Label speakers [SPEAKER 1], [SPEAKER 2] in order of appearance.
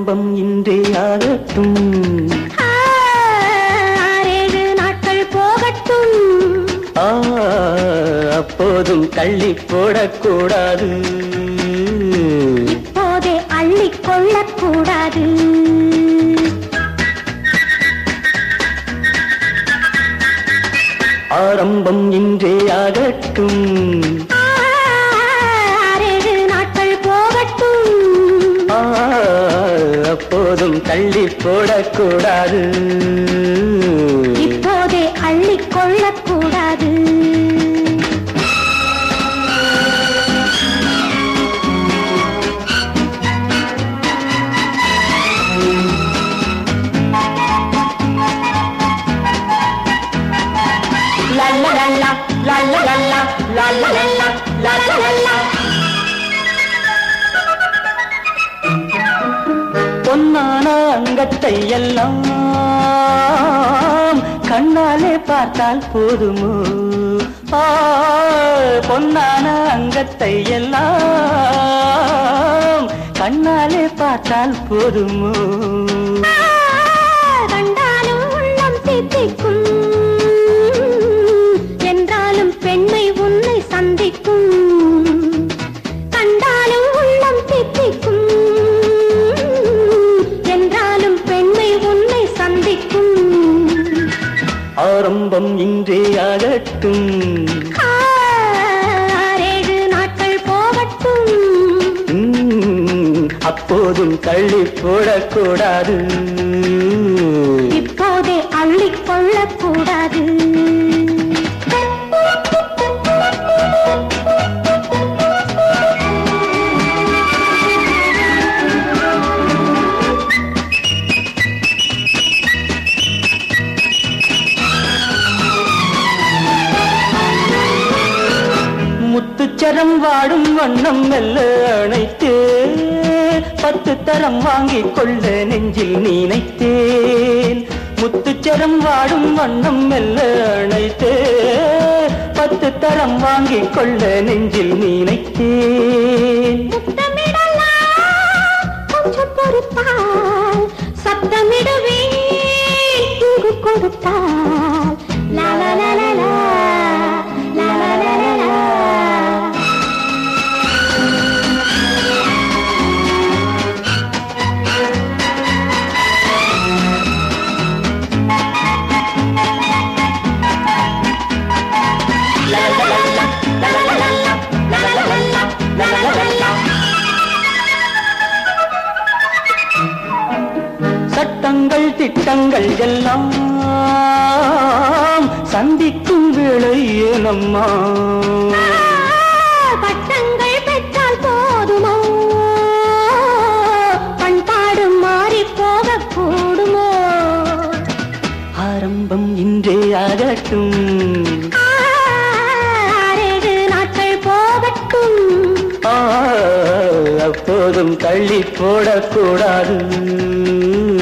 [SPEAKER 1] ஆரம்பம் இன்றே ஆகட்டும்
[SPEAKER 2] ஆறேழு நாட்கள் போகட்டும்
[SPEAKER 1] ஆ, அப்போதும் தள்ளி போடக்கூடாது
[SPEAKER 2] இப்போதே அள்ளிக் கொள்ளக்கூடாது
[SPEAKER 1] ஆரம்பம் இன்றே ஆகட்டும்
[SPEAKER 2] ஆறேழு நாட்கள் போகட்டும்
[SPEAKER 1] ஆ, அப்போதும் தள்ளி போடக்கூடாது
[SPEAKER 2] இப்போதே அள்ளிக் கொள்ளக்கூடாது
[SPEAKER 1] லா, லா, லா, லா, லா, லா, லா, லா, லா, லா, லா, லா, லா, லா, லா, லா. பொன்னான அங்கத்தை எல்லாம் கண்ணாலே பார்த்தால் போதுமோ ஆ, பொன்னான அங்கத்தை எல்லாம் கண்ணாலே பார்த்தால் போதுமோ
[SPEAKER 2] கண்டாலும் உள்ளம் தித்திக்கும் என்றாலும் பெண்மை உன்னை சந்திக்கும் கண்டாலும் உள்ளம் தித்திக்கும் என்றாலும் பெண்மை உன்னை சந்திக்கும்
[SPEAKER 1] ஆரம்பம் இன்றே ஆகட்டும்
[SPEAKER 2] ஆறேழு நாட்கள் போகட்டும்
[SPEAKER 1] உம், அப்போதும் தள்ளி போடக்கூடாது
[SPEAKER 2] இப்போதே அள்ளிக் கொள்ளக்கூடாது
[SPEAKER 1] முத்துச்சரம் வாடும் வண்ணம் மெல்ல அணைத்து பத்து தரம் வாங்கிக் கொள்ள நெஞ்சில் நினைத்தேன் முத்துச்சரம் வாடும் வண்ணம் மெல்ல அணைத்து பத்து தரம் வாங்கிக் கொள்ள நெஞ்சில் நினைத்தேன்
[SPEAKER 2] முத்தமிடலாம் கொஞ்சம் பொறுத்தால் சத்தமிடுவேன் இங்கு கொடுத்தால் லா லா லா லா லா லா லா லா லா லா
[SPEAKER 1] சட்டங்கள் திட்டங்கள் எல்லாம் சந்திக்கும் வேளை ஏனம்மா
[SPEAKER 2] பட்டங்கள் பெற்றால் போதுமோ பண்பாடு மாறி போக கூடுமோ
[SPEAKER 1] ஆரம்பம் இன்றே ஆகட்டும்
[SPEAKER 2] ஆறேழு நாட்கள் போகட்டும்
[SPEAKER 1] ஆ, அப்போதும் தள்ளி போடக்கூடாது